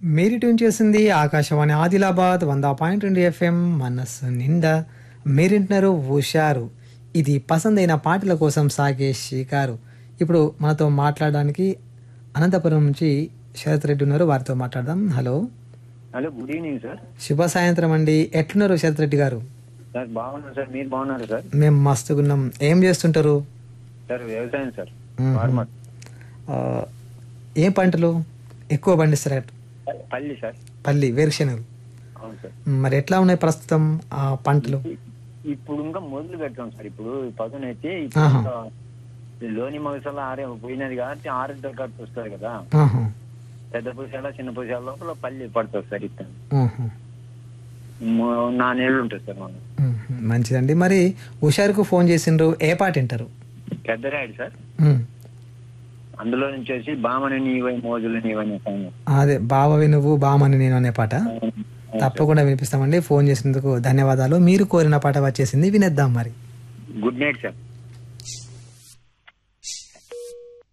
మీరు ట్యూన్ చేసింది ఆకాశవాణి ఆదిలాబాద్ వంద పాయింట్ రెండు ఎఫ్ఎం మనస్సు నిండా మీరింటున్నారు హుషారు ఇది పసందైన పాటల కోసం సాగే షికారు ఇప్పుడు మనతో మాట్లాడడానికి అనంతపురం నుంచి శరత్ రెడ్డి ఉన్నారు వారితో మాట్లాడదాం hello hello good evening sir శుభ సాయంత్రం అండి ఎట్లున్నారు శరత్ రెడ్డి గారు సార్ బాగున్నాను సార్ మీరు బాగున్నారు సార్ మేము మస్తుగున్నాం ఏం చేస్తుంటారు సార్ వ్యవసాయం సార్ మ్మ్. ఫార్మర్ ఆ, ఏ పంటలు ఎక్కువ పండిస్తారు పల్లి సార్ పల్లి వేరుశెనగలు అవును సార్ మరి ఎట్లా ఉన్నాయి ప్రస్తుతం ఆ పంటలు ఇప్పుడు ఇంకా మొదలు పెట్టాం సార్ ఇప్పుడు పదును అయితే ఆహా. ఇప్పుడు లోని మగసల ఆరే పోయినది కాబట్టి ఆరోగ్య ఖర్చు వస్తుంది కదా ఆహా, పెద్ద పూసాల చిన్న పూసాల లోపల పల్లి పడుతుంది సార్ ఇస్తాను ఆహా. నానేళ్ళు ఉంటుంది సార్ మనం మ్మ్. మంచిదండి మరి హుషారుకు ఫోన్ చేసిండ్రు ఏ పాట వింటారు పెద్దరాయుడు సార్ మ్మ్. అందులో నుంచి వచ్చి బామని నీవై మోజులు నీవని సాంగ్ అదే బావవి నువ్వు బామని నేను అనే పాట తప్పకుండా వినిపిస్తామండి ఫోన్ చేసినందుకు ధన్యవాదాలు మీరు కోరిన పాట వచ్చేసింది వినేద్దాం మరి గుడ్ నైట్ సార్